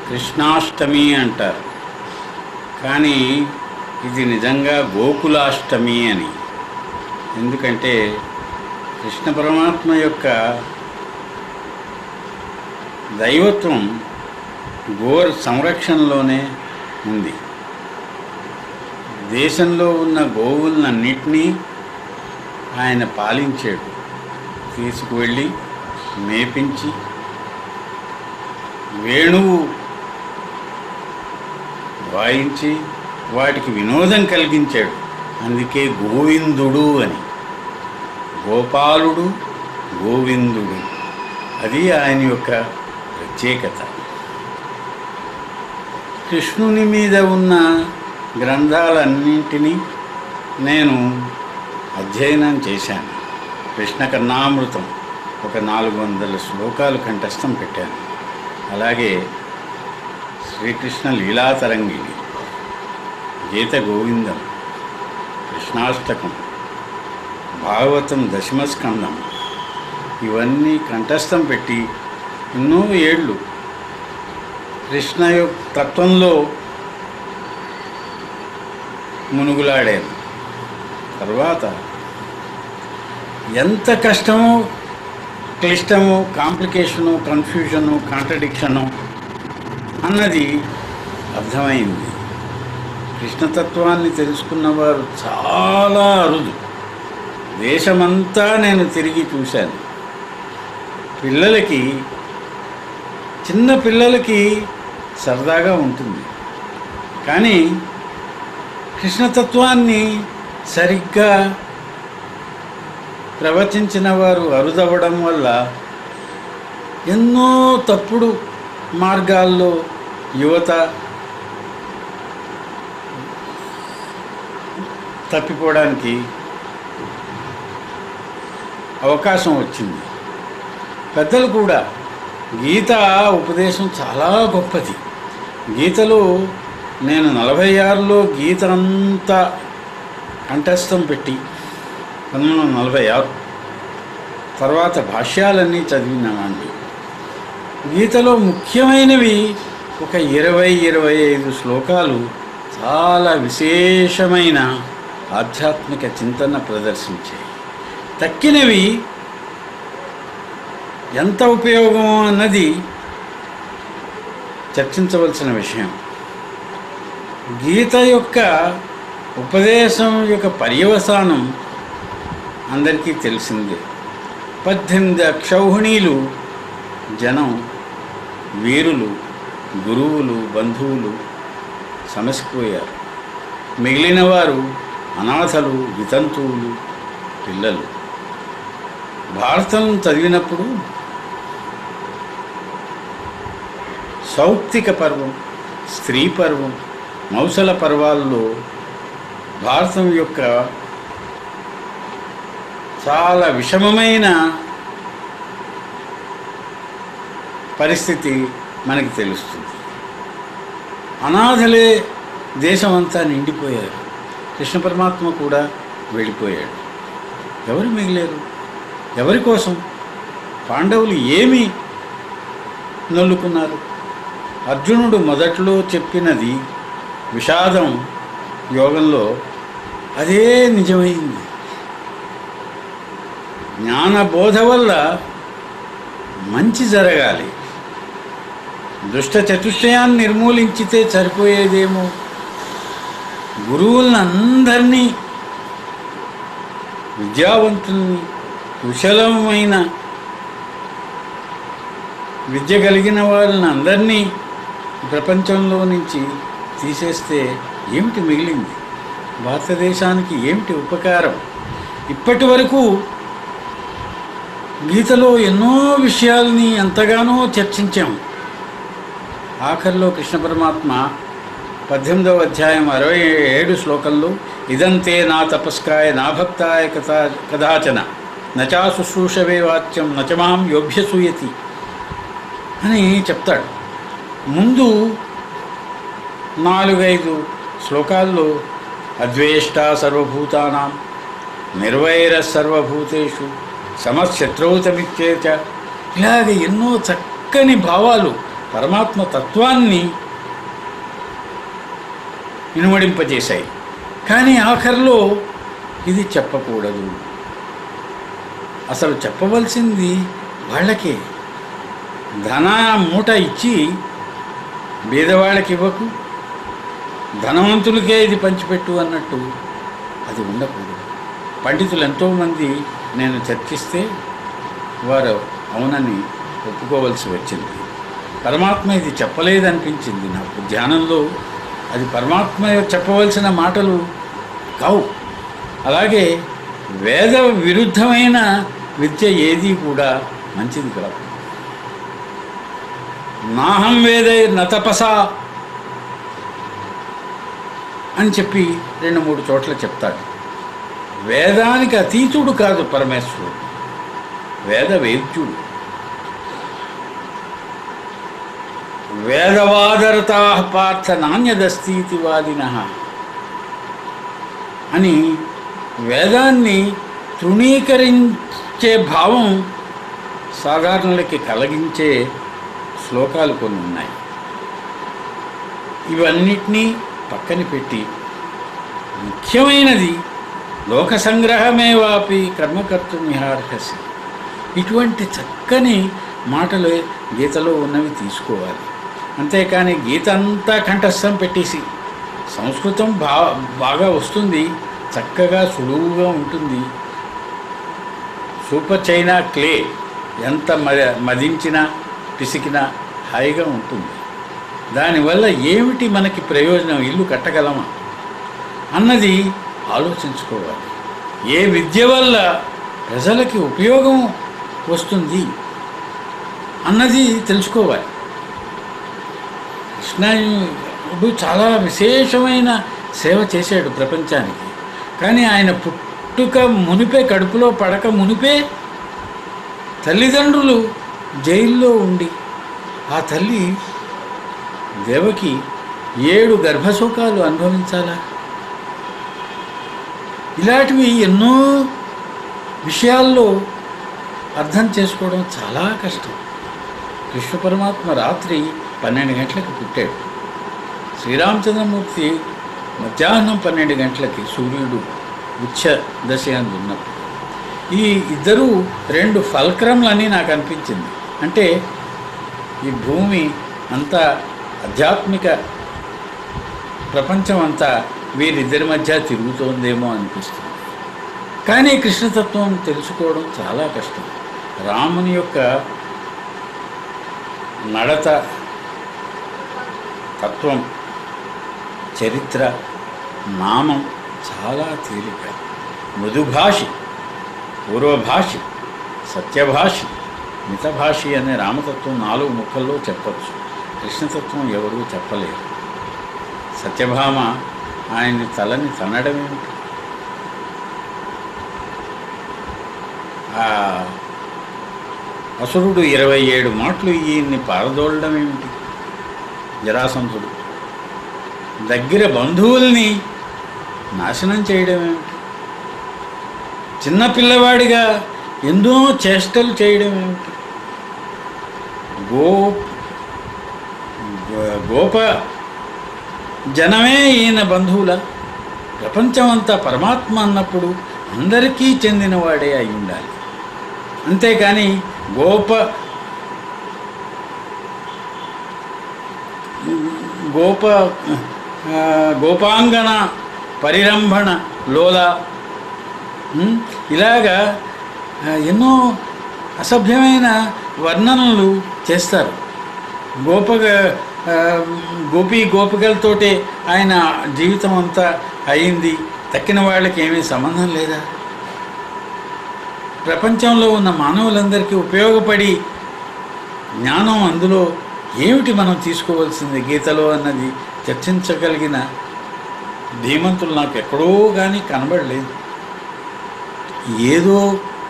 కృష్ణాష్టమి అంటారు కానీ ఇది నిజంగా గోకులాష్టమి అని ఎందుకంటే కృష్ణ పరమాత్మ యొక్క దైవత్వం గో సంరక్షణలోనే ఉంది దేశంలో ఉన్న గోవులన్నింటినీ ఆయన పాలించాడు తీసుకువెళ్ళి మేపించి వేణువు వాయించి వాటికి వినోదం కలిగించాడు అందుకే గోవిందుడు అని గోపాలుడు గోవిందుడు అది ఆయన యొక్క ప్రత్యేకత కృష్ణుని మీద ఉన్న గ్రంథాలన్నింటినీ నేను అధ్యయనం చేశాను కృష్ణ కర్ణామృతం ఒక నాలుగు వందల శ్లోకాలు కంఠస్థం పెట్టాను అలాగే శ్రీకృష్ణ లీలాతరంగిణి గీత గోవిందం కృష్ణాష్టకం భాగవతం దశమస్కందం ఇవన్నీ కంఠస్థం పెట్టి ఎన్నో ఏళ్ళు కృష్ణ యొక్క తత్వంలో మునుగులాడాను తర్వాత ఎంత కష్టమో క్లిష్టము కాంప్లికేషను కన్ఫ్యూజను కాంట్రడిక్షను అన్నది అర్థమైంది కృష్ణతత్వాన్ని తెలుసుకున్నవారు చాలా అరుదు దేశమంతా నేను తిరిగి చూశాను పిల్లలకి చిన్న పిల్లలకి సరదాగా ఉంటుంది కానీ కృష్ణతత్వాన్ని సరిగ్గా ప్రవచించిన వారు అరుదవ్వడం వల్ల ఎన్నో తప్పుడు మార్గాల్లో యువత తప్పిపోవడానికి అవకాశం వచ్చింది పెద్దలు కూడా గీత ఉపదేశం చాలా గొప్పది గీతలో నేను నలభై ఆరులో గీత అంతా కంఠస్థం పెట్టి పంతొమ్మిది వందల నలభై ఆరు తర్వాత భాష్యాలన్నీ చదివినామండి గీతలో ముఖ్యమైనవి ఒక ఇరవై ఇరవై ఐదు శ్లోకాలు చాలా విశేషమైన ఆధ్యాత్మిక చింతన ప్రదర్శించాయి తక్కినవి ఎంత ఉపయోగం అన్నది చర్చించవలసిన విషయం గీత యొక్క ఉపదేశం యొక్క పర్యవసానం అందరికీ తెలిసిందే పద్దెనిమిది అక్షౌహిణీలు జనం వీరులు గురువులు బంధువులు సమసిపోయారు మిగిలిన వారు అనాథలు వితంతువులు పిల్లలు భారతం చదివినప్పుడు సౌప్తిక పర్వం స్త్రీ పర్వం మౌసల పర్వాల్లో భారతం యొక్క చాలా విషమమైన పరిస్థితి మనకి తెలుస్తుంది అనాథలే దేశమంతా నిండిపోయారు కృష్ణ పరమాత్మ కూడా వెళ్ళిపోయాడు ఎవరు మిగిలేరు ఎవరి కోసం పాండవులు ఏమి నొల్లుకున్నారు అర్జునుడు మొదట్లో చెప్పినది విషాదం యోగంలో అదే నిజమైంది జ్ఞానబోధ వల్ల మంచి జరగాలి దుష్ట చతుష్టయాన్ని నిర్మూలించితే సరిపోయేదేమో గురువులను అందరినీ విద్యావంతుల్ని కుశలమైన విద్య కలిగిన వాళ్ళని అందరినీ ప్రపంచంలో నుంచి తీసేస్తే ఏమిటి మిగిలింది భారతదేశానికి ఏమిటి ఉపకారం ఇప్పటి వరకు గీతలో ఎన్నో విషయాల్ని ఎంతగానో చర్చించాం ఆఖరిలో కృష్ణ పరమాత్మ పద్దెనిమిదవ అధ్యాయం అరవై ఏడు శ్లోకంలో ఇదంతే నా తపస్కాయ నా భక్తాయ కథా కదాచన నచా శుశ్రూషవే వాచ్యం నచమాం యోభ్యసూయతి అని చెప్తాడు ముందు నాలుగైదు శ్లోకాల్లో అద్వేష్ట సర్వభూతానాం నిర్వైర సర్వభూతేషు సమశత్రౌతమిచ్చేచ ఇలాగ ఎన్నో చక్కని భావాలు పరమాత్మ తత్వాన్ని ఇనుమడింపజేశాయి కానీ ఆఖరిలో ఇది చెప్పకూడదు అసలు చెప్పవలసింది వాళ్ళకే ధన మూట ఇచ్చి బీదవాళ్ళకి ఇవ్వకు ధనవంతులకే ఇది పంచిపెట్టు అన్నట్టు అది ఉండకూడదు పండితులు ఎంతోమంది నేను చర్చిస్తే వారు అవునని ఒప్పుకోవలసి వచ్చింది పరమాత్మ ఇది చెప్పలేదనిపించింది నాకు ధ్యానంలో అది పరమాత్మ చెప్పవలసిన మాటలు కావు అలాగే వేద విరుద్ధమైన విద్య ఏది కూడా మంచిది కాదు నాహం వేదై నతపసా అని చెప్పి రెండు మూడు చోట్ల చెప్తాడు వేదానికి అతీతుడు కాదు పరమేశ్వరుడు వేద వేద్యుడు వేదవాదరతా పార్థ నాణ్యదస్తీతి వాదిన అని వేదాన్ని తృణీకరించే భావం సాధారణులకి కలిగించే శ్లోకాలు కొన్ని ఉన్నాయి ఇవన్నిటినీ పక్కన పెట్టి ముఖ్యమైనది లోక సంగ్రహమే వాపి కర్మకర్తుమిహార్హసి ఇటువంటి చక్కని మాటలు గీతలో ఉన్నవి తీసుకోవాలి అంతేకాని గీత అంతా కంఠస్థం పెట్టేసి సంస్కృతం బా బాగా వస్తుంది చక్కగా సులువుగా ఉంటుంది సూపర్ చైనా క్లే ఎంత మ మదించినా పిసికినా హాయిగా ఉంటుంది దానివల్ల ఏమిటి మనకి ప్రయోజనం ఇల్లు కట్టగలమా అన్నది ఆలోచించుకోవాలి ఏ విద్య వల్ల ప్రజలకి ఉపయోగం వస్తుంది అన్నది తెలుసుకోవాలి కృష్ణుడు చాలా విశేషమైన సేవ చేశాడు ప్రపంచానికి కానీ ఆయన పుట్టుక మునిపే కడుపులో పడక మునిపే తల్లిదండ్రులు జైల్లో ఉండి ఆ తల్లి దేవకి ఏడు గర్భశోకాలు అనుభవించాలా ఇలాంటివి ఎన్నో విషయాల్లో అర్థం చేసుకోవడం చాలా కష్టం కృష్ణ పరమాత్మ రాత్రి పన్నెండు గంటలకు పుట్టాడు శ్రీరామచంద్రమూర్తి మధ్యాహ్నం పన్నెండు గంటలకి సూర్యుడు ఉచ్చ దశ అందు ఉన్నప్పుడు ఈ ఇద్దరు రెండు ఫల్క్రమ్లని నాకు అనిపించింది అంటే ఈ భూమి అంతా ఆధ్యాత్మిక ప్రపంచం అంతా వీరిద్దరి మధ్య తిరుగుతోందేమో అనిపిస్తుంది కానీ కృష్ణతత్వం తెలుసుకోవడం చాలా కష్టం రాముని యొక్క నడత తత్వం చరిత్ర నామం చాలా తేలిక మృదుభాషి పూర్వభాషి సత్యభాషి మితభాషి అనే రామతత్వం నాలుగు ముక్కల్లో చెప్పచ్చు కృష్ణతత్వం ఎవరూ చెప్పలేరు సత్యభామ ఆయన్ని తలని తనడమేమిటి ఆ అసురుడు ఇరవై ఏడు మాటలు ఈయన్ని పారదోలడం ఏమిటి జరాసంధుడు దగ్గర బంధువుల్ని నాశనం చేయడం ఏమిటి చిన్న పిల్లవాడిగా ఎన్నో చేష్టలు చేయడం ఏమిటి గో గో- గోప జనమే ఈయన బంధువుల ప్రపంచమంతా పరమాత్మ అన్నప్పుడు అందరికీ చెందినవాడే అయి ఉండాలి అంతేకాని గోప గోప ఆ, గోపాంగన పరిరంభణ లోల ఉమ్, ఇలాగా ఆ, ఎన్నో అసభ్యమైన వర్ణనలు చేస్తారు గోపగ ఆ, గోపి గోపికలతోటే ఆయన జీవితం అంతా అయింది తక్కిన వాళ్ళకి ఏమీ సంబంధం లేదా ప్రపంచంలో ఉన్న మానవులందరికీ ఉపయోగపడి జ్ఞానం అందులో ఏమిటి మనం తీసుకోవాల్సింది గీతలో అన్నది చర్చించగలిగిన ధీమంతులు నాకు ఎక్కడో కానీ కనబడలేదు ఏదో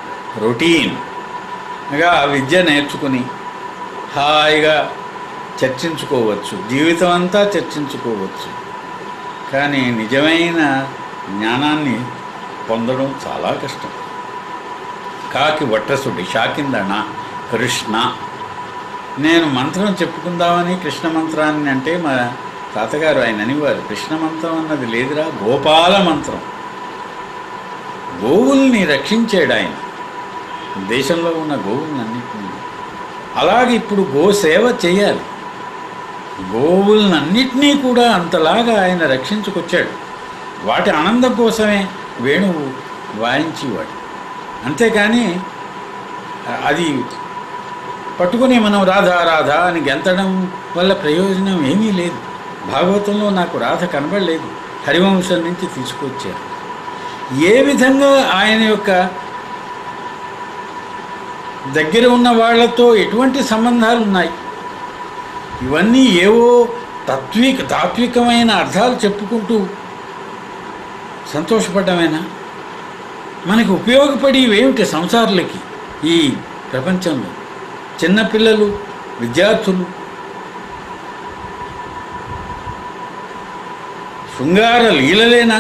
రొటీన్గా ఆ విద్య నేర్చుకుని హాయిగా చర్చించుకోవచ్చు జీవితం అంతా చర్చించుకోవచ్చు కానీ నిజమైన జ్ఞానాన్ని పొందడం చాలా కష్టం కాకి వట్టసుడి షాకిందణ కృష్ణ నేను మంత్రం చెప్పుకుందామని కృష్ణ మంత్రాన్ని అంటే మా తాతగారు ఆయన అనేవారు కృష్ణ మంత్రం అన్నది లేదురా గోపాల మంత్రం గోవుల్ని రక్షించాడు ఆయన దేశంలో ఉన్న గోవులన్నింటినీ అలాగే ఇప్పుడు గో సేవ చేయాలి గోవులన్నింటినీ కూడా అంతలాగా ఆయన రక్షించుకొచ్చాడు వాటి ఆనందం కోసమే వేణువు వాయించేవాడు అంతేకాని అది పట్టుకుని మనం రాధా రాధా అని గెంతడం వల్ల ప్రయోజనం ఏమీ లేదు భాగవతంలో నాకు రాధ కనబడలేదు హరివంశం నుంచి తీసుకొచ్చారు ఏ విధంగా ఆయన యొక్క దగ్గర ఉన్న వాళ్ళతో ఎటువంటి సంబంధాలు ఉన్నాయి ఇవన్నీ ఏవో తత్విక తాత్వికమైన అర్థాలు చెప్పుకుంటూ సంతోషపడ్డమేనా మనకి ఉపయోగపడేవేమిటి సంసారులకి ఈ ప్రపంచంలో చిన్నపిల్లలు విద్యార్థులు శృంగార లీలలేనా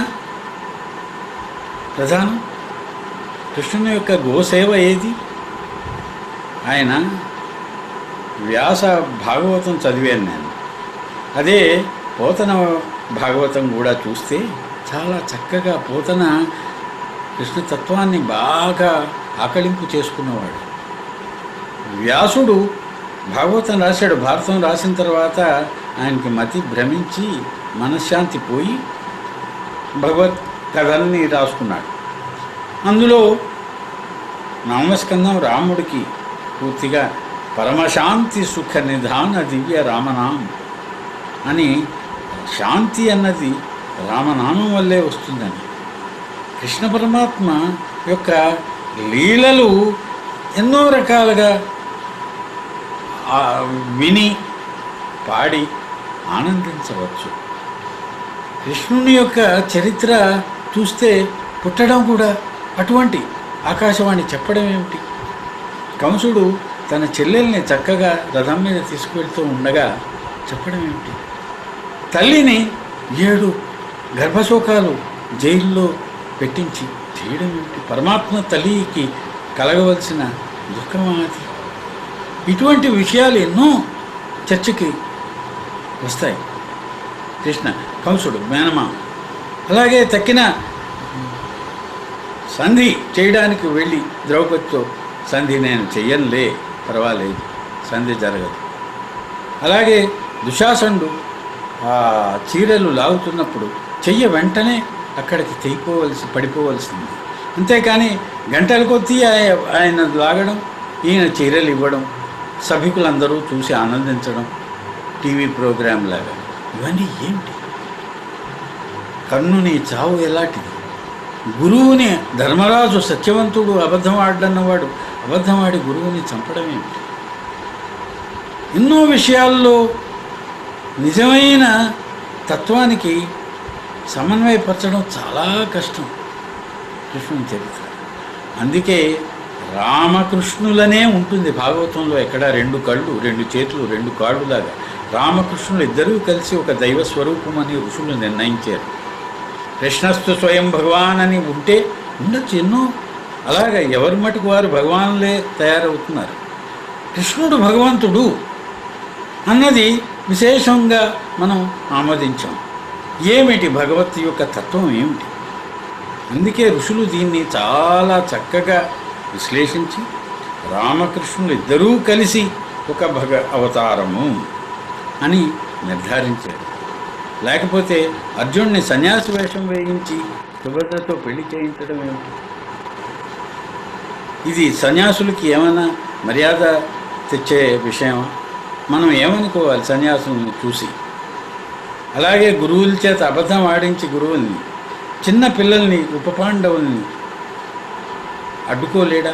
ప్రధానం కృష్ణుని యొక్క గోసేవ ఏది ఆయన వ్యాస భాగవతం చదివాను నేను అదే పోతన భాగవతం కూడా చూస్తే చాలా చక్కగా పోతన కృష్ణతత్వాన్ని బాగా ఆకలింపు చేసుకున్నవాడు వ్యాసుడు భాగవతం రాశాడు భారతం రాసిన తర్వాత ఆయనకి మతి భ్రమించి మనశ్శాంతి పోయి భగవత్ కథల్ని రాసుకున్నాడు అందులో నవమస్కందం రాముడికి పూర్తిగా పరమశాంతి సుఖ నిధాన దివ్య రామనామం అని శాంతి అన్నది రామనామం వల్లే వస్తుందని కృష్ణ పరమాత్మ యొక్క లీలలు ఎన్నో రకాలుగా ఆ, విని పాడి ఆనందించవచ్చు కృష్ణుని యొక్క చరిత్ర చూస్తే పుట్టడం కూడా అటువంటి ఆకాశవాణి చెప్పడం ఏమిటి కంసుడు తన చెల్లెల్ని చక్కగా రథం మీద తీసుకువెళ్తూ ఉండగా చెప్పడం ఏమిటి తల్లిని ఏడు గర్భశోకాలు జైల్లో పెట్టించి చేయడం ఏమిటి పరమాత్మ తల్లికి కలగవలసిన దుఃఖం అది ఇటువంటి విషయాలు ఎన్నో చర్చకి వస్తాయి కృష్ణ కంసుడు మేనమా అలాగే తక్కిన సంధి చేయడానికి వెళ్ళి ద్రౌపదితో సంధి నేను చెయ్యనులే పర్వాలేదు సంధి జరగదు అలాగే దుశాసనుడు ఆ చీరలు లాగుతున్నప్పుడు చెయ్య వెంటనే అక్కడికి తెగిపోవలసి పడిపోవలసింది అంతేకాని గంటల కొద్దీ ఆయ- ఆయన లాగడం ఈయన చీరలు ఇవ్వడం సభికులందరూ చూసి ఆనందించడం టీవీ ప్రోగ్రాం లాగా ఇవన్నీ ఏంటి కర్ణుని చావు ఎలాంటిది గురువుని ధర్మరాజు సత్యవంతుడు అబద్ధం ఆడన్నవాడు అబద్ధం ఆడి గురువుని చంపడం ఏమిటి ఎన్నో విషయాల్లో నిజమైన తత్వానికి సమన్వయపరచడం చాలా కష్టం కృష్ణుని చరిత్ర అందుకే రామకృష్ణులనే ఉంటుంది భాగవతంలో ఎక్కడ రెండు కళ్ళు రెండు చేతులు రెండు కాళ్ళులాగా రామకృష్ణులు ఇద్దరూ కలిసి ఒక దైవ స్వరూపం అని ఋషులు నిర్ణయించారు కృష్ణస్తు స్వయం భగవాన్ అని ఉంటే ఉండొచ్చు ఎన్నో అలాగా ఎవరి మటుకు వారు భగవాన్లే తయారవుతున్నారు కృష్ణుడు భగవంతుడు అన్నది విశేషంగా మనం ఆమోదించాం ఏమిటి భగవత్ యొక్క తత్వం ఏమిటి అందుకే ఋషులు దీన్ని చాలా చక్కగా విశ్లేషించి రామకృష్ణులు ఇద్దరూ కలిసి ఒక భగ అవతారము అని నిర్ధారించారు లేకపోతే అర్జునుడిని సన్యాసి వేషం వేయించి సుభద్రతో పెళ్లి చేయించడం ఏమిటి ఇది సన్యాసులకి ఏమైనా మర్యాద తెచ్చే విషయమా మనం ఏమనుకోవాలి సన్యాసుల్ని చూసి అలాగే గురువుల చేత అబద్ధం ఆడించి గురువుల్ని చిన్న పిల్లల్ని ఉపపాండవుల్ని అడ్డుకోలేడా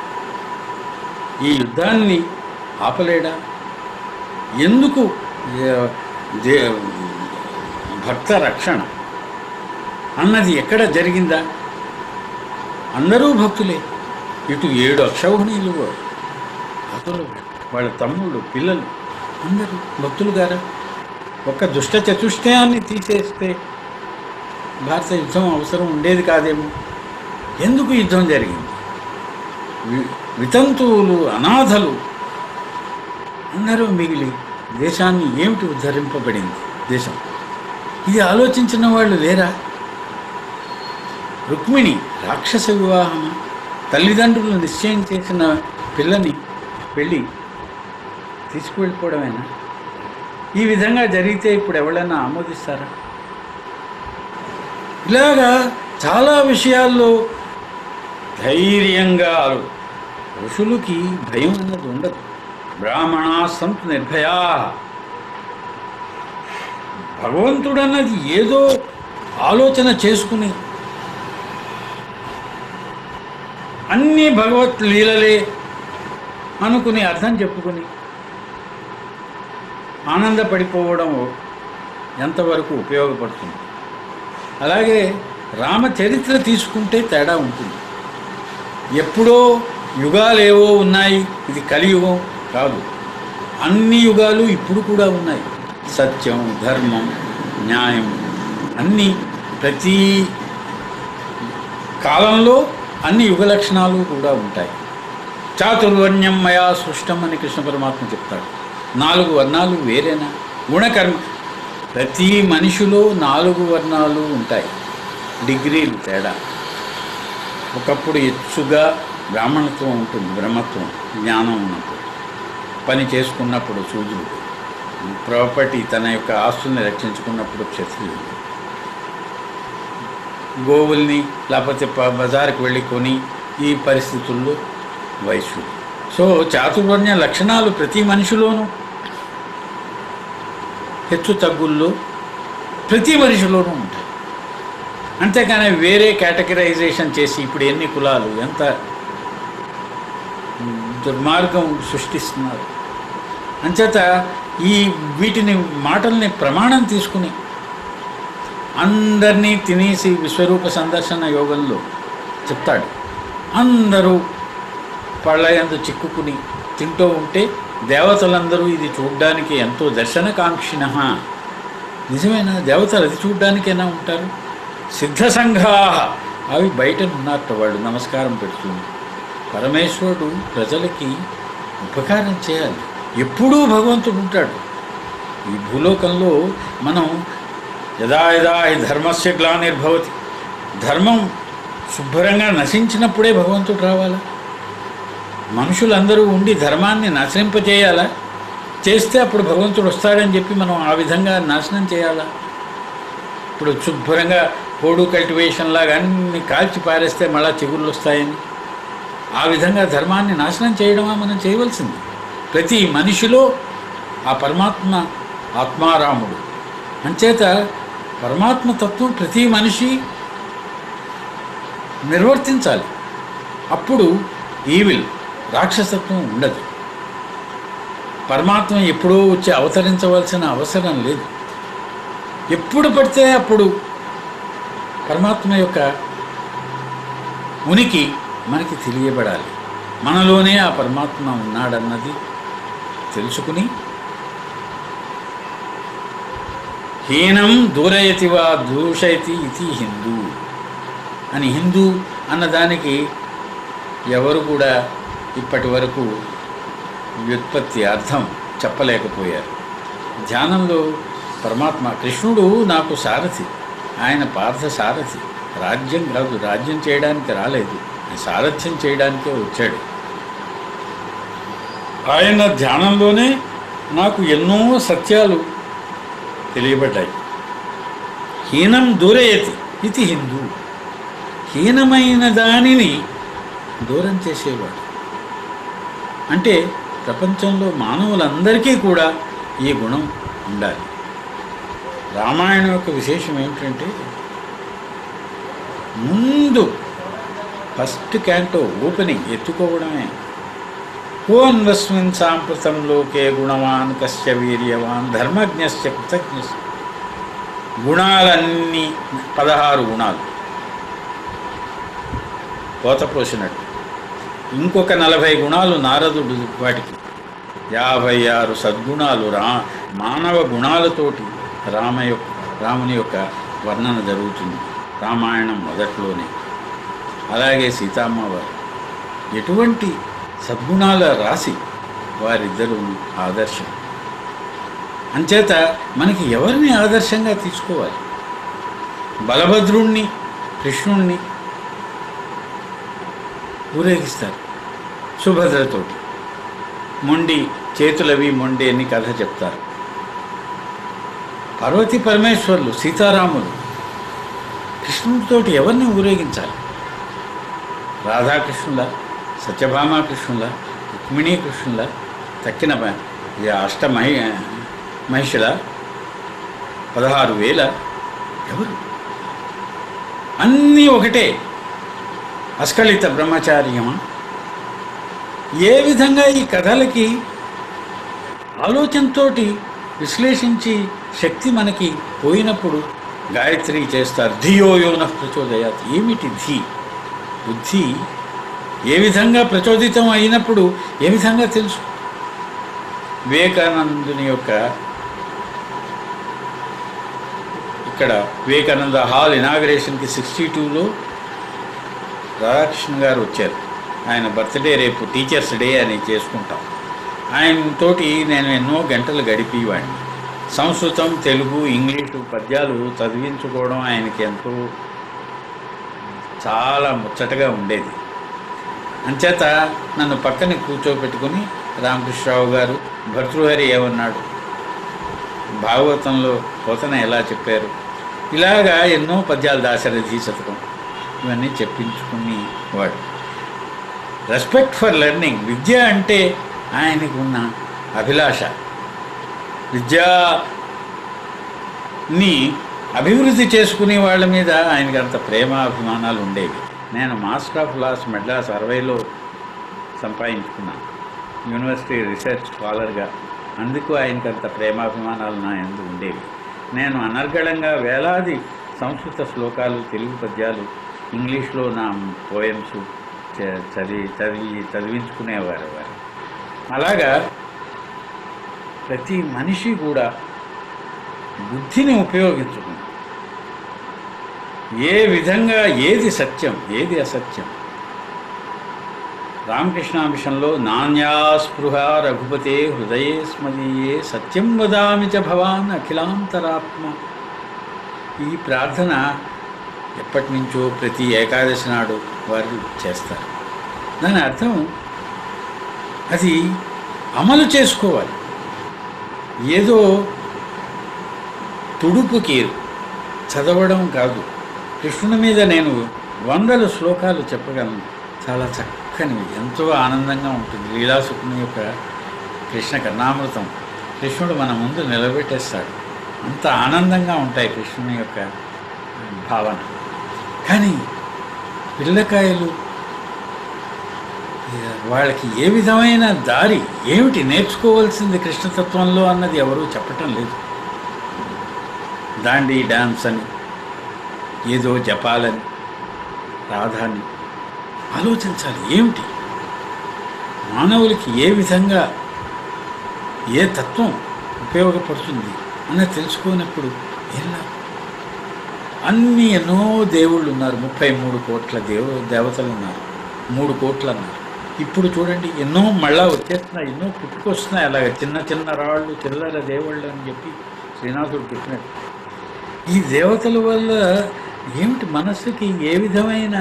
ఈ యుద్ధాన్ని ఆపలేడా ఎందుకు ఏ- దే భక్త రక్షణ అన్నది ఎక్కడ జరిగిందా అందరూ భక్తులే ఇటు ఏడు అక్షౌహిణీలు కూడా భక్తులు వాళ్ళ తమ్ముళ్ళు పిల్లలు అందరూ భక్తులు గారా ఒక్క దుష్ట చతుష్టయాన్ని తీసేస్తే భారత యుద్ధం అవసరం ఉండేది కాదేమో ఎందుకు యుద్ధం జరిగింది వి- వితంతువులు అనాథలు అందరూ మిగిలి దేశాన్ని ఏమిటి ఉద్ధరింపబడింది దేశం ఇది ఆలోచించిన వాళ్ళు లేరా రుక్మిణి రాక్షస వివాహమా తల్లిదండ్రులు నిశ్చయం చేసిన పిల్లని పెళ్ళి తీసుకువెళ్ళిపోవడమేనా ఈ విధంగా జరిగితే ఇప్పుడు ఎవరైనా ఆమోదిస్తారా ఇలాగా చాలా విషయాల్లో ధైర్యంగా ఆలో- ఋషులకి భయం అన్నది ఉండదు బ్రాహ్మణ సంతు నిర్భయా భగవంతుడన్నది ఏదో ఆలోచన చేసుకుని అన్నీ భగవత్ లీలలే అనుకుని అర్థం చెప్పుకుని ఆనందపడిపోవడం ఎంతవరకు ఉపయోగపడుతుంది అలాగే రామచరిత్ర తీసుకుంటే తేడా ఉంటుంది ఎప్పుడో యుగాలేవో ఉన్నాయి ఇది కలియుగం కాదు అన్ని యుగాలు ఇప్పుడు కూడా ఉన్నాయి సత్యం ధర్మం న్యాయం అన్నీ ప్రతి కాలంలో అన్ని యుగ లక్షణాలు కూడా ఉంటాయి చాతుర్వర్ణ్యం మయా సృష్టం అని కృష్ణ పరమాత్మ చెప్తాడు నాలుగు వర్ణాలు వేరేనా గుణకర్మ ప్రతి మనిషిలో నాలుగు వర్ణాలు ఉంటాయి డిగ్రీలు తేడా ఒకప్పుడు ఎత్తుగా బ్రాహ్మణత్వం ఉంటుంది బ్రహ్మత్వం జ్ఞానం ఉన్నప్పుడు పని చేసుకున్నప్పుడు సూర్యుడు ప్రాపర్టీ తన యొక్క ఆస్తుల్ని రక్షించుకున్నప్పుడు క్షత్రియుడు గోవుల్ని లేకపోతే ప- బజారుకు వెళ్ళి కొని ఈ పరిస్థితుల్లో వైశ్యుడు సో చాతుర్వర్ణ్య లక్షణాలు ప్రతి మనిషిలోనూ హెచ్చు తగ్గుల్లో ప్రతి మనిషిలోనూ ఉంటాయి అంతేకాని వేరే కేటగరైజేషన్ చేసి ఇప్పుడు ఎన్ని కులాలు ఎంత దుర్మార్గం సృష్టిస్తున్నారు అంచేత ఈ వీటిని మాటల్ని ప్రమాణం తీసుకుని అందరినీ తినేసి విశ్వరూప సందర్శన యోగంలో చెప్తాడు అందరూ పళ్ళయందు చిక్కుకుని తింటూ ఉంటే దేవతలందరూ ఇది చూడ్డానికి ఎంతో దర్శనకాంక్షిణ నిజమైన దేవతలు అది చూడ్డానికైనా ఉంటారు సిద్ధ సంఘా అవి బయట ఉన్నారట వాళ్ళు నమస్కారం పెడుతుంది పరమేశ్వరుడు ప్రజలకి ఉపకారం చేయాలి ఎప్పుడూ భగవంతుడు ఉంటాడు ఈ భూలోకంలో మనం యదా యదా ఈ ధర్మస్య గ్లానిర్భవతి ధర్మం శుభ్రంగా నశించినప్పుడే భగవంతుడు రావాలా మనుషులందరూ ఉండి ధర్మాన్ని నశింపచేయాలా చేస్తే అప్పుడు భగవంతుడు వస్తాడని చెప్పి మనం ఆ విధంగా నాశనం చేయాలా ఇప్పుడు శుభ్రంగా పోడు కల్టివేషన్ లాగా అన్ని కాల్చి పారేస్తే మళ్ళా చిగుళ్ళు వస్తాయని ఆ విధంగా ధర్మాన్ని నాశనం చేయడమా మనం చేయవలసింది ప్రతి మనిషిలో ఆ పరమాత్మ ఆత్మారాముడు అంచేత పరమాత్మ తత్వం ప్రతి మనిషి నిర్వర్తించాలి అప్పుడు ఈవిల్ రాక్షసత్వం ఉండదు పరమాత్మ ఎప్పుడో వచ్చి అవతరించవలసిన అవసరం లేదు ఎప్పుడు పడితే అప్పుడు పరమాత్మ యొక్క ఉనికి మనకి తెలియబడాలి మనలోనే ఆ పరమాత్మ ఉన్నాడన్నది తెలుసుకుని హీనం దూరయతి వా దూషయతి ఇది హిందూ అని హిందూ అన్నదానికి ఎవరు కూడా ఇప్పటి వరకు వ్యుత్పత్తి అర్థం చెప్పలేకపోయారు ధ్యానంలో పరమాత్మ కృష్ణుడు నాకు సారథి ఆయన పార్థ సారథి రాజ్యం కాదు రాజ్యం చేయడానికి రాలేదు ఆయన సారథ్యం చేయడానికే వచ్చాడు ఆయన ధ్యానంలోనే నాకు ఎన్నో సత్యాలు తెలియబడ్డాయి హీనం దూరయతి ఇది హిందూ హీనమైన దానిని దూరం చేసేవాడు అంటే ప్రపంచంలో మానవులందరికీ కూడా ఈ గుణం ఉండాలి రామాయణం యొక్క విశేషం ఏమిటంటే ముందు ఫస్ట్ క్యాంటో ఓపెనింగ్ ఎత్తుకోవడమే కోన్వస్మిన్ సాంప్రతం లోకే గుణవాన్ కశ్య వీర్యవాన్ ధర్మజ్ఞస్య కృతజ్ఞస్య గుణాలన్నీ పదహారు గుణాలు పోతపోసినట్టు ఇంకొక నలభై గుణాలు నారదుడు వాటికి యాభై ఆరు సద్గుణాలు రా మానవ గుణాలతోటి రామ యొక్క రాముని యొక్క వర్ణన జరుగుతుంది రామాయణం మొదట్లోనే అలాగే సీతమ్మ వారు ఎటువంటి సద్గుణాల రాశి వారిద్దరూ ఆదర్శం అంచేత మనకి ఎవరిని ఆదర్శంగా తీసుకోవాలి బలభద్రుణ్ణి కృష్ణుణ్ణి ఊరేగిస్తారు సుభద్రతోటి మొండి చేతులవి మొండి అని కథ చెప్తారు పార్వతీ పరమేశ్వర్లు సీతారాములు కృష్ణుడితోటి ఎవరిని ఊరేగించాలి రాధాకృష్ణుల సత్యభామాకృష్ణుల రుక్మిణీ కృష్ణుల తక్కిన మ- ఈ అష్ట మహి మహిషుల పదహారు వేల ఎవరు అన్నీ ఒకటే అస్కలిత బ్రహ్మచార్యమా ఏ విధంగా ఈ కథలకి ఆలోచనతోటి విశ్లేషించి శక్తి మనకి పోయినప్పుడు గాయత్రి చేస్తారు ధియో యోన ప్రచోదయాత్ ఏమిటి ధీ బుద్ధి ఏ విధంగా ప్రచోదితం అయినప్పుడు ఏ విధంగా తెలుసు వివేకానందుని యొక్క ఇక్కడ వివేకానంద హాల్ ఇనాగరేషన్కి సిక్స్టీ టూలో రాధాకృష్ణ గారు వచ్చారు ఆయన బర్త్డే రేపు టీచర్స్ డే అని చేసుకుంటాం ఆయనతోటి నేను ఎన్నో గంటలు గడిపేవాడిని సంస్కృతం తెలుగు ఇంగ్లీషు పద్యాలు చదివించుకోవడం ఆయనకి ఎంతో చాలా ముచ్చటగా ఉండేది అంచేత నన్ను పక్కన కూర్చోబెట్టుకుని రామకృష్ణరావు గారు భర్తృహరి ఏమన్నాడు భాగవతంలో పోతన ఎలా చెప్పారు ఇలాగా ఎన్నో పద్యాలు దాశరథి శతకం ఇవన్నీ చెప్పించుకుని వాడు రెస్పెక్ట్ ఫర్ లెర్నింగ్ విద్య అంటే ఆయనకు ఉన్న అభిలాష విద్యాని అభివృద్ధి చేసుకునే వాళ్ళ మీద ఆయనకి అంత ప్రేమ అభిమానాలు ఉండేవి నేను మాస్టర్ ఆఫ్ లాస్ మెడ్రాస్ అరవైలో సంపాదించుకున్నాను యూనివర్సిటీ రీసెర్చ్ స్కాలర్గా అందుకు ఆయనకి అంత ప్రేమాభిమానాలు నా ఎందు ఉండేవి నేను అనర్గళంగా వేలాది సంస్కృత శ్లోకాలు తెలుగు పద్యాలు ఇంగ్లీష్లో నా పోయమ్స్ చదివి చదివి చదివించుకునేవారు వారు అలాగా ప్రతి మనిషి కూడా బుద్ధిని ఉపయోగించుకుని ఏ విధంగా ఏది సత్యం ఏది అసత్యం రామకృష్ణ మిషన్లో నాణ్యాస్పృహ రఘుపతే హృదయే స్మదీయే సత్యం వదామి చ భవాన్ అఖిలాంతరాత్మ ఈ ప్రార్థన ఎప్పటి నుంచో ప్రతి ఏకాదశి నాడు వారు చేస్తారు దాని అర్థం అది అమలు చేసుకోవాలి ఏదో తుడుపుకి చదవడం కాదు కృష్ణుని మీద నేను వందల శ్లోకాలు చెప్పగలను చాలా చక్కనివి ఎంతో ఆనందంగా ఉంటుంది లీలాసుకుని యొక్క కృష్ణ కర్ణామృతం కృష్ణుడు మన ముందు నిలబెట్టేస్తాడు అంత ఆనందంగా ఉంటాయి కృష్ణుని యొక్క భావన కానీ పిల్లకాయలు వాళ్ళకి ఏ విధమైన దారి ఏమిటి నేర్చుకోవాల్సింది కృష్ణతత్వంలో అన్నది ఎవరూ చెప్పటం లేదు దాండి డ్యాన్స్ అని ఏదో జపాలని రాధాని ఆలోచించాలి ఏమిటి మానవులకి ఏ విధంగా ఏ తత్వం ఉపయోగపడుతుంది అన్నది తెలుసుకున్నప్పుడు ఎలా అన్ని ఎన్నో దేవుళ్ళు ఉన్నారు ముప్పై మూడు కోట్ల దేవ దేవతలు ఉన్నారు మూడు కోట్లు అన్నారు ఇప్పుడు చూడండి ఎన్నో మళ్ళా వచ్చేస్తున్నాయి ఎన్నో పుట్టుకొస్తున్నాయి అలాగే చిన్న చిన్న రాళ్ళు చిల్లర దేవుళ్ళు అని చెప్పి శ్రీనాథుడు చెప్పినట్టు ఈ దేవతల వల్ల ఏమిటి మనస్సుకి ఏ విధమైన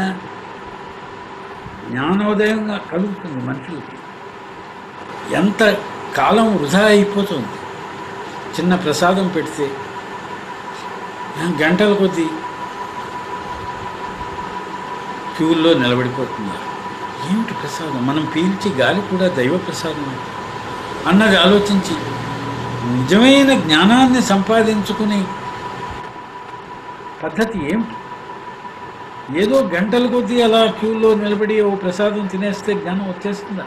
జ్ఞానోదయంగా కలుగుతుంది మనుషులకి ఎంత కాలం వృధా అయిపోతుంది చిన్న ప్రసాదం పెడితే గంటల కొద్దీ క్యూల్లో నిలబడిపోతున్నారు ఏమిటి ప్రసాదం మనం పీల్చి గాలి కూడా దైవ ప్రసాదం అన్నది ఆలోచించి నిజమైన జ్ఞానాన్ని సంపాదించుకునే పద్ధతి ఏమిటి ఏదో గంటల కొద్దీ అలా క్యూలో నిలబడి ఓ ప్రసాదం తినేస్తే జ్ఞానం వచ్చేస్తుందా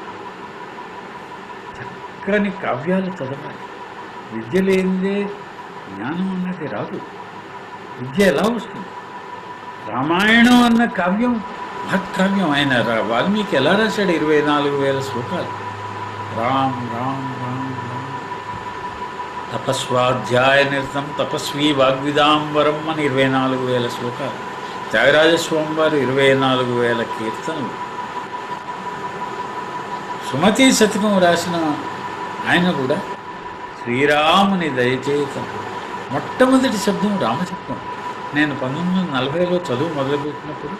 చక్కని కావ్యాలు చదవాలి విద్య లేనిదే జ్ఞానం అన్నది రాదు విద్య ఎలా వస్తుంది రామాయణం అన్న కావ్యం మహత్కావ్యం ఆయన రా- వాల్మీకి ఎలా రాశాడు ఇరవై నాలుగు వేల శ్లోకాలు రామ్ రామ్ రామ్ రామ్ తపస్వాధ్యాయ నిరతం తపస్వీ వాగ్విదాంబరం అని ఇరవై నాలుగు వేల శ్లోకాలు త్యాగరాజస్వామి వారు ఇరవై నాలుగు వేల కీర్తనలు సుమతి శతకం రాసిన ఆయన కూడా శ్రీరాముని దయచేత మొట్టమొదటి శబ్దం రామశబ్దం నేను పంతొమ్మిది వందల నలభైలో చదువు మొదలుపెట్టినప్పుడు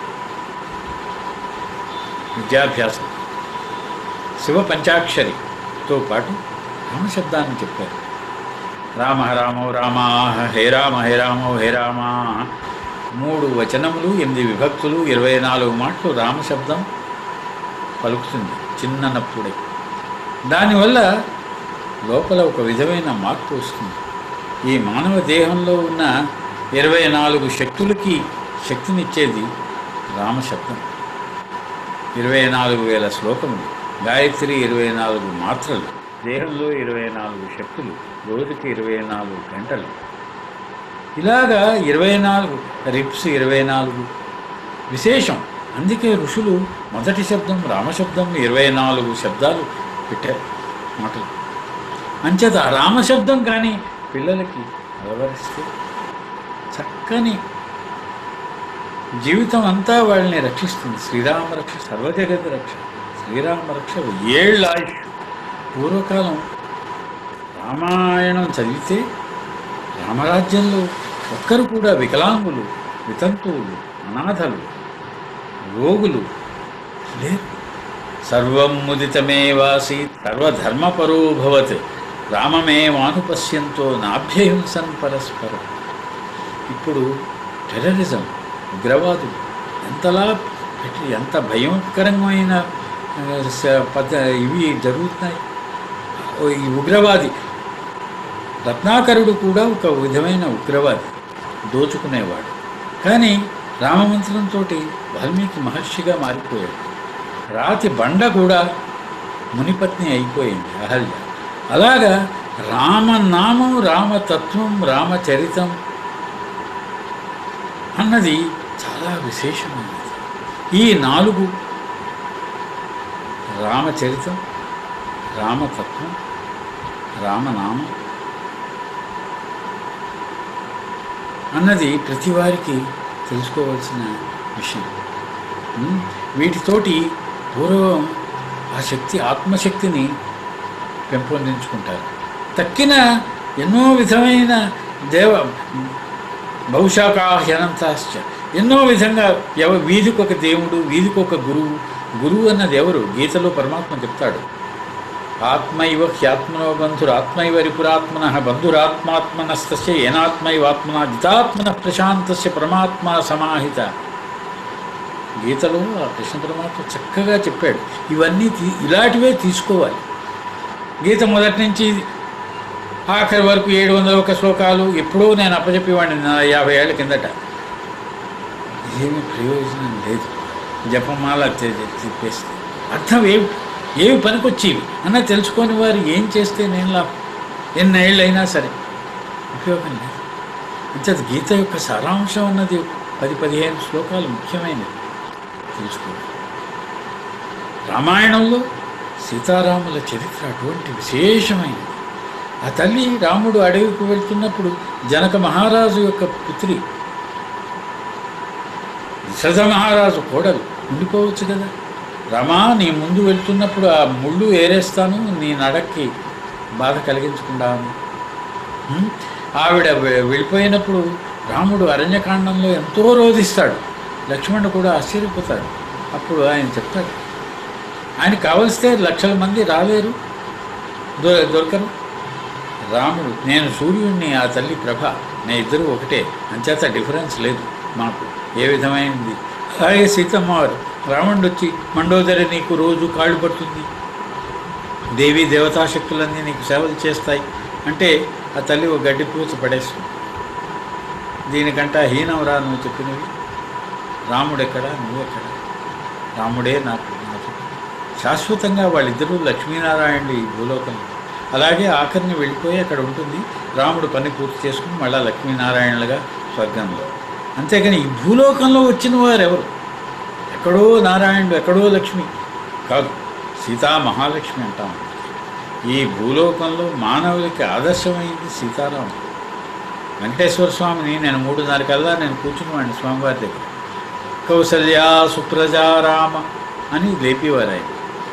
విద్యాభ్యాసం శివ పంచాక్షరితో పాటు రామశబ్దాన్ని చెప్పారు రామ రామో రామా హే రామ హే రామో హే రామా మూడు వచనములు ఎనిమిది విభక్తులు ఇరవై నాలుగు మాటలు రామశబ్దం పలుకుతుంది చిన్ననప్పుడే దానివల్ల లోపల ఒక విధమైన మార్పు వస్తుంది ఈ మానవ దేహంలో ఉన్న ఇరవై నాలుగు శక్తులకి శక్తినిచ్చేది రామశబ్దం ఇరవై నాలుగు వేల శ్లోకములు గాయత్రి ఇరవై నాలుగు మాత్రలు దేహంలో ఇరవై నాలుగు శక్తులు రోజుకి ఇరవై నాలుగు గంటలు ఇలాగా ఇరవై నాలుగు రిప్స్ ఇరవై నాలుగు విశేషం అందుకే ఋషులు మొదటి శబ్దం రామశబ్దం ఇరవై నాలుగు శబ్దాలు పెట్టారు మాటలు అంచేత ఆ రామశబ్దం కానీ పిల్లలకి అలవరిస్తే చక్కని జీవితం అంతా వాళ్ళని రక్షిస్తుంది శ్రీరామ రక్ష సర్వజగత్ రక్ష శ్రీరామ రక్ష ఏళ్ళ ఆయుష్ పూర్వకాలం రామాయణం చదివితే రామరాజ్యంలో ఒక్కరు కూడా వికలాంగులు వితంతువులు అనాథలు రోగులు లేరు సర్వం ముదితమేవాసి సర్వధర్మపరో భవత్ రామమేవానుపశ్యంతో నాభ్యహింసన్ పరస్పరం ఇప్పుడు టెర్రరిజం ఉగ్రవాదులు ఎంతలా పెట్టి ఎంత భయంకరమైన ఆ, స- పద్ధ ఇవి జరుగుతున్నాయి ఓ ఈ ఉగ్రవాది రత్నాకరుడు కూడా ఒక విధమైన ఉగ్రవాది దోచుకునేవాడు కానీ రామమంత్రంతో వాల్మీకి మహర్షిగా మారిపోయాడు రాతి బండ కూడా మునిపత్ని అయిపోయింది అహల్య అలాగా రామనామం రామతత్వం రామచరితం అన్నది చాలా విశేషమైనది ఈ నాలుగు రామచరితం రామతత్వం రామనామం అన్నది ప్రతి వారికి తెలుసుకోవాల్సిన విషయం ఉమ్, వీటితోటి పూర్వం ఆ శక్తి ఆత్మశక్తిని పెంపొందించుకుంటారు తక్కిన ఎన్నో విధమైన దేవ బహుశాఖాహ్యనంతాశ్చ ఎన్నో విధంగా ఎవ వీధికి ఒక దేవుడు వీధికి ఒక గురువు గురువు అన్నది ఎవరు గీతలో పరమాత్మ చెప్తాడు ఆత్మైవ హ్యాత్మనో బంధురాత్మైవ రిపురాత్మన బంధురాత్మాత్మనస్తస్య ఏనాత్మైవాత్మన జితాత్మన ప్రశాంతస్య పరమాత్మ సమాహిత గీతలో ఆ కృష్ణ పరమాత్మ చక్కగా చెప్పాడు ఇవన్నీ తీ ఇలాంటివే తీసుకోవాలి గీత మొదటి నుంచి ఆఖరి వరకు ఏడు వందల ఒక శ్లోకాలు ఎప్పుడో నేను అప్పచెప్పేవాడిని నా యాభై ఏళ్ళ కిందట ఏమీ ప్రయోజనం లేదు జపమాల తె- తిప్పేస్తే అర్థం ఏమి ఏమి పనికొచ్చేవి అన్న తెలుసుకొని వారు ఏం చేస్తే నేను లాభం ఎన్నేళ్ళైనా సరే ఉపయోగం లేదు అంతే గీత యొక్క సారాంశం అన్నది పది పదిహేను శ్లోకాలు ముఖ్యమైనవి తెలుసుకోవాలి రామాయణంలో సీతారాముల చరిత్ర అటువంటి విశేషమైనది ఆ తల్లి రాముడు అడవికి వెళ్తున్నప్పుడు జనక మహారాజు యొక్క పుత్రి దశరథ మహారాజు కోడలు ఉండిపోవచ్చు కదా రమా నీ ముందు వెళ్తున్నప్పుడు ఆ ముళ్ళు ఏరేస్తాను నీ నడక్కి బాధ కలిగించకుండా అని ఉం? ఆవిడ వె- వెళ్ళిపోయినప్పుడు రాముడు అరణ్యకాండంలో ఎంతో రోధిస్తాడు లక్ష్మణుడు కూడా ఆశ్చర్యపోతాడు అప్పుడు ఆయన చెప్తాడు ఆయన కావలిస్తే లక్షల మంది రాలేరు దొ దొరకరు రాముడు నేను సూర్యుడిని ఆ తల్లి ప్రభ నేను ఇద్దరు ఒకటే అంచేత డిఫరెన్స్ లేదు మాకు ఏ విధమైనది అలాగే సీతమ్మ వారు రావణుడు వచ్చి మండోదరి నీకు రోజు కాళ్ళు పడుతుంది దేవి దేవతాశక్తులన్నీ నీకు సేవలు చేస్తాయి అంటే ఆ తల్లి ఒక గడ్డి పూత పడేస్తుంది దీనికంట హీనవరా నువ్వు చెప్పినవి రాముడెక్కడ నువ్వెక్కడ రాముడే నాకు నాకు శాశ్వతంగా వాళ్ళిద్దరూ లక్ష్మీనారాయణుడు ఈ భూలోకంలో అలాగే ఆఖరిని వెళ్ళిపోయి అక్కడ ఉంటుంది రాముడు పని పూర్తి చేసుకుని మళ్ళా లక్ష్మీనారాయణులుగా స్వర్గంలో అంతేగాని ఈ భూలోకంలో వచ్చిన వారు ఎవరు ఎక్కడో నారాయణుడు ఎక్కడో లక్ష్మి కాదు సీతా మహాలక్ష్మి అంటాం ఈ భూలోకంలో మానవులకి ఆదర్శమైంది సీతారాముడు వెంకటేశ్వర స్వామిని నేను మూడున్నర కల్లా నేను కూర్చున్నవాడిని స్వామివారి దగ్గర కౌసల్య సుప్రజారామ అని లేపేవారు ఆయన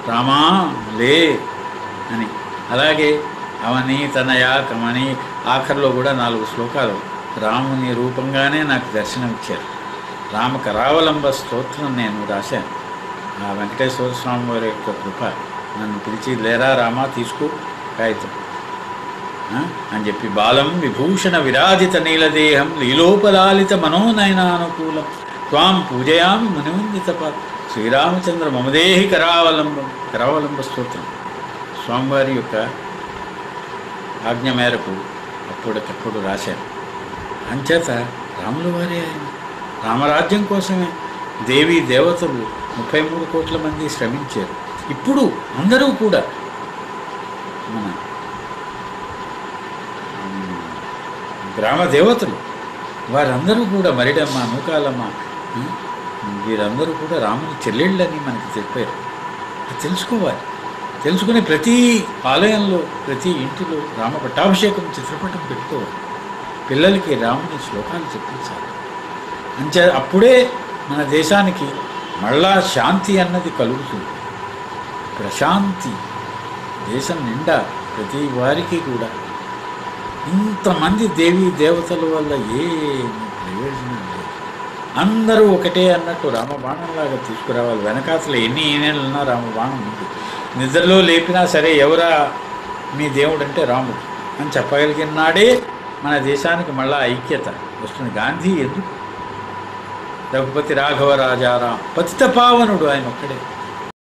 రామా లే అని అలాగే అవని తనయ కమని ఆఖరిలో కూడా నాలుగు శ్లోకాలు రాముని రూపంగానే నాకు దర్శనమిచ్చారు రామ కరావలంబ స్తోత్రం నేను రాశాను ఆ వెంకటేశ్వర స్వామి వారి యొక్క కృప నన్ను పిలిచి లేరా రామా తీసుకో కాగితం ఆ? అని చెప్పి బాలం విభూషణ విరాజిత నీలదేహం లీలోపలాలిత మనోనయనానుకూలం త్వాం పూజయామి మునివందిత ప- శ్రీరామచంద్ర మమదేహి కరావలంబం కరావలంబ స్తోత్రం స్వామివారి యొక్క ఆజ్ఞ మేరకు అప్పటికప్పుడు రాశాను అంచేత రాముల వారే ఆయన రామరాజ్యం కోసమే దేవీ దేవతలు ముప్పై మూడు కోట్ల మంది శ్రమించారు ఇప్పుడు అందరూ కూడా మన ఉమ్, గ్రామ దేవతలు వారందరూ కూడా మరిడమ్మ నూకాలమ్మ ఉమ్, వీరందరూ కూడా రాముని చెల్లెళ్ళని మనకి చెప్పారు అది తెలుసుకోవాలి తెలుసుకుని ప్రతి ఆలయంలో ప్రతి ఇంటిలో రామ పట్టాభిషేకం చిత్రపటం పెట్టుకోవాలి పిల్లలకి రాముని శ్లోకాలు చెప్పించాలి అంచే అప్పుడే మన దేశానికి మళ్ళా శాంతి అన్నది కలుగుతుంది ప్రశాంతి దేశం నిండా ప్రతి వారికి కూడా ఇంతమంది దేవీ దేవతల వల్ల ఏమి ప్రయోజనం లేదు అందరూ ఒకటే అన్నట్టు రామబాణంలాగా తీసుకురావాలి వెనకాతలు ఎన్ని ఈనేళ్ళు ఉన్నా రామబాణం ఉంది నిద్రలో లేపినా సరే ఎవరా మీ దేవుడు అంటే రాముడు అని చెప్పగలిగిన నాడే మన దేశానికి మళ్ళా ఐక్యత వస్తుంది గాంధీ ఎందుకు రఘుపతి రాఘవ రాజారాం పతిత పావనుడు ఆయన ఒక్కడే